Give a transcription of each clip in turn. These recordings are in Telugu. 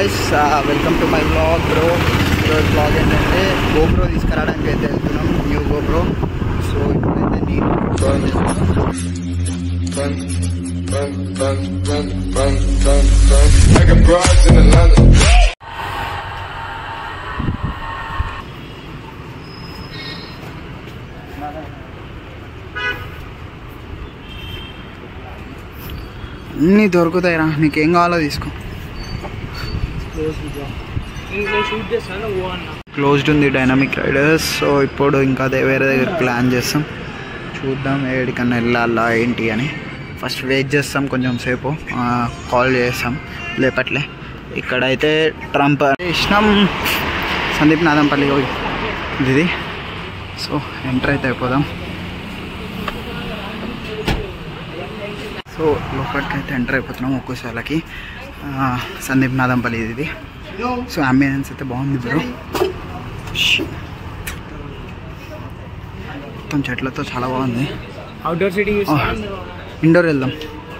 Guys welcome to my blog bro ఈరోజు బ్లాగ్ ఏంటంటే గోప్రో తీసుకురావడానికి అయితే వెళ్తున్నాం న్యూ గోప్రో సో ఇప్పుడైతే నేను డ్రాయింగ్ చేస్తున్నాను I got broads in Atlanta. అన్నీ దొరుకుతాయిరా నీకేం కావాలో తీసుకో ఇంట్లో షూట్ చేస్తాను ఓ అన్న క్లోజ్డ్ ఉంది డైనమిక్ రైడర్స్ సో ఇప్పుడు ఇంకా అదే వేరే దగ్గర ప్లాన్ చేస్తాం చూద్దాం ఏడికన్నా వెళ్ళాలా ఏంటి అని ఫస్ట్ వెయిట్ చేస్తాం కొంచెం సేపు కాల్ చేస్తాం లేపట్లే ఇక్కడైతే ట్రంప్ ఇష్టం సందీప్ నాదంపల్లి ఇది సో ఎంటర్ అయితే అయిపోదాం సో లోపలికి అయితే ఎంటర్ అయిపోతున్నాం ఒక్కోసారికి సందీప్ నాదంపల్లి ఇది సో అంబియన్స్ అయితే బాగుంది బ్రో మొత్తం చెట్లతో చాలా బాగుంది అవుట్డోర్ సిట్టింగ్ ఇండోర్ వెళ్దాం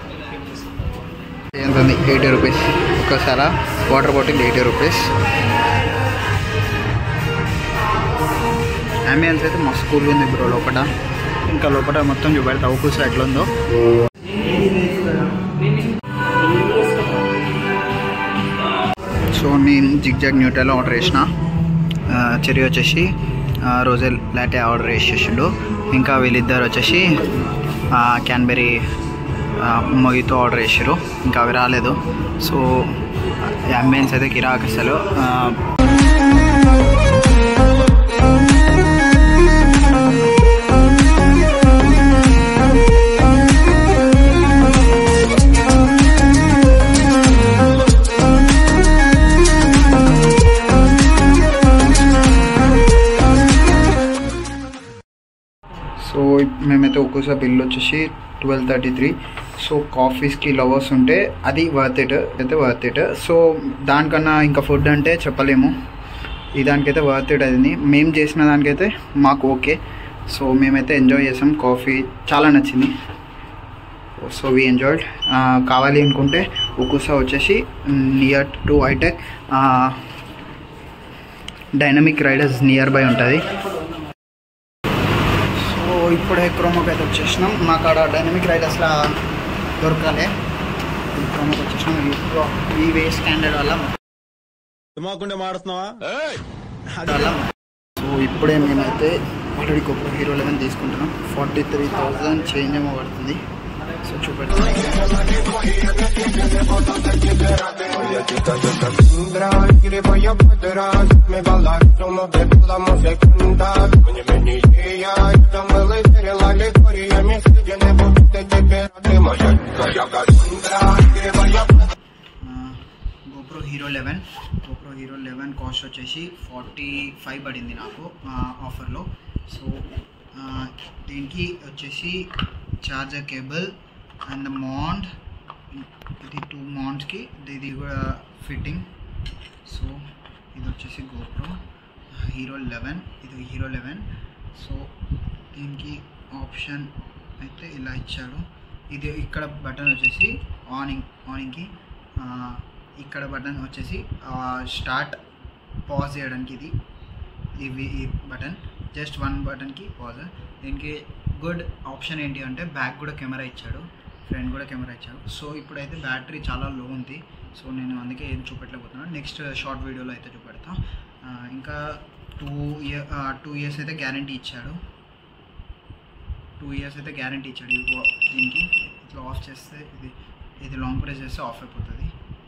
ఎంత ఉంది ఎయిటీ రూపీస్ ఒక్కసారి water bottle eighty rupees ambience అయితే మస్తు కూల్ ఉంది బ్రో లోపల ఇంకా లోపల మొత్తం చూపెడతా ఒక్కో ఎట్లా ఉందో సో నేను జిగ్ జాగ్ న్యూటెల్ ఆర్డర్ చేసిన ఆ, చెర్రీ వచ్చేసి ఆ, రోజెల్ లాటే ఆర్డర్ చేసేసిండు ఇంకా వీళ్ళిద్దరు వచ్చేసి ఆ, క్యాన్బెరీ ఆ, మొగితో ఆర్డర్ చేసారు ఇంకా అవి రాలేదు సో అంబియన్స్ అయితే కిరాక్ అసలు ఆ, సో మేమైతే ఒక్కోసారి బిల్ వచ్చేసి ట్వెల్వ్ థర్టీ త్రీ సో కాఫీస్కి లవర్స్ ఉంటే అది వర్త్ ఇట్ అయితే వర్త్ ఇట్ సో దానికన్నా ఇంకా ఫుడ్ అంటే చెప్పలేము ఈ దానికైతే వర్త్ ఇట్ అది మేము చేసిన దానికైతే మాకు ఓకే సో మేమైతే ఎంజాయ్ చేసాం కాఫీ చాలా నచ్చింది సో వీ ఎంజాయ్డ్ కావాలి అనుకుంటే ఒక్కోసారి వచ్చేసి near to Hitech Dynamic Riders near by ఉంటుంది సో ఇప్పుడే క్రోమోకి అయితే వచ్చేసినాం మాకు ఆడ డైనమిక్ రైడర్స్లా దొరకాలి క్రోమోకి వచ్చేసినాం ఇప్పుడు ఈ వే స్టాండర్డ్ వల్ల తుమ్మాకుండే మాడుతున్నావా వల్ల సో ఇప్పుడే మేమైతే ఆల్రెడీ గొప్ప హీరో లెవెన్ తీసుకుంటున్నాం ఫార్టీ త్రీ థౌజండ్ చేంజ్ ఏమో పడుతుంది సో చూపెడతాం Грибая подраз, мы балансом обдала секунда Мне мені я, там мили перелали коріями Сидя не будете тебе ради моя Твоя касундра, грибая GoPro Hero eleven GoPro Hero eleven cost వచ్చేసి ఫార్టీ ఫైవ్ పడింది నాకు ఆఫర్లో సో దీనికి వచ్చేసి చార్జర్ కేబుల్ అండ్ మౌంట్ ఇది టూ మౌంట్స్కి ఇది కూడా ఫిట్టింగ్ సో ఇది వచ్చేసి గోప్రో హీరో లెవెన్ ఇది హీరో లెవెన్ సో దీనికి ఆప్షన్ అయితే ఇలా ఇచ్చాడు ఇది ఇక్కడ బటన్ వచ్చేసి ఆనింగ్ ఆనింగ్కి ఆ, ఇక్కడ బటన్ వచ్చేసి స్టార్ట్ పాజ్ చేయడానికి ఇది ఇవి ఈ బటన్ జస్ట్ వన్ బటన్కి పాజ్ దీనికి గుడ్ ఆప్షన్ ఏంటి అంటే బ్యాక్ కూడా కెమెరా ఇచ్చాడు ఫ్రంట్ కూడా కెమెరా ఇచ్చాడు సో ఇప్పుడైతే బ్యాటరీ చాలా లో ఉంది సో నేను అందుకే ఏం చూపెట్టలేకపోతున్నాను నెక్స్ట్ షార్ట్ వీడియోలో అయితే చూపెడతా ఆ, ఇంకా టూ ఇయర్ టూ ఇయర్స్ అయితే గ్యారంటీ ఇచ్చాడు టూ ఇయర్స్ అయితే గ్యారంటీ ఇచ్చాడు ఇవి దీనికి ఇట్లా ఆఫ్ చేస్తే ఇది ఇది లాంగ్ ప్రెస్ చేస్తే ఆఫ్ అయిపోతుంది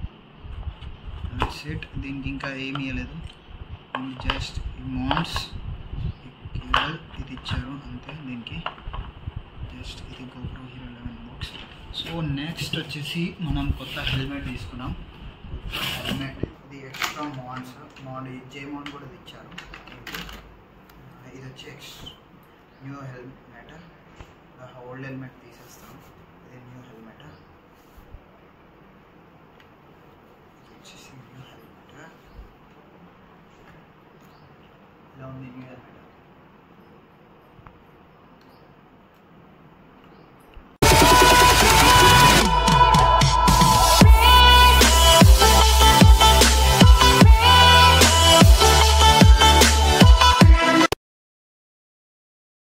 సెట్ దీనికి ఇంకా ఏమి ఇవ్వలేదు జస్ట్ మౌంట్స్ కేబుల్ ఇది ఇచ్చారు అంతే దీనికి జస్ట్ ఇది GoPro Hero eleven box so next వచ్చేసి మనం కొత్త హెల్మెట్ తీసుకున్నాం హెల్మెట్ ఇది extra mounts mount J mount కూడా ఇచ్చారు ఇది వచ్చి ex new helmet old helmet తీసేస్తాం ఇది న్యూ హెల్మెట్ వచ్చేసి న్యూ హెల్మెట్ ఇలా ఉంది న్యూ హెల్మెట్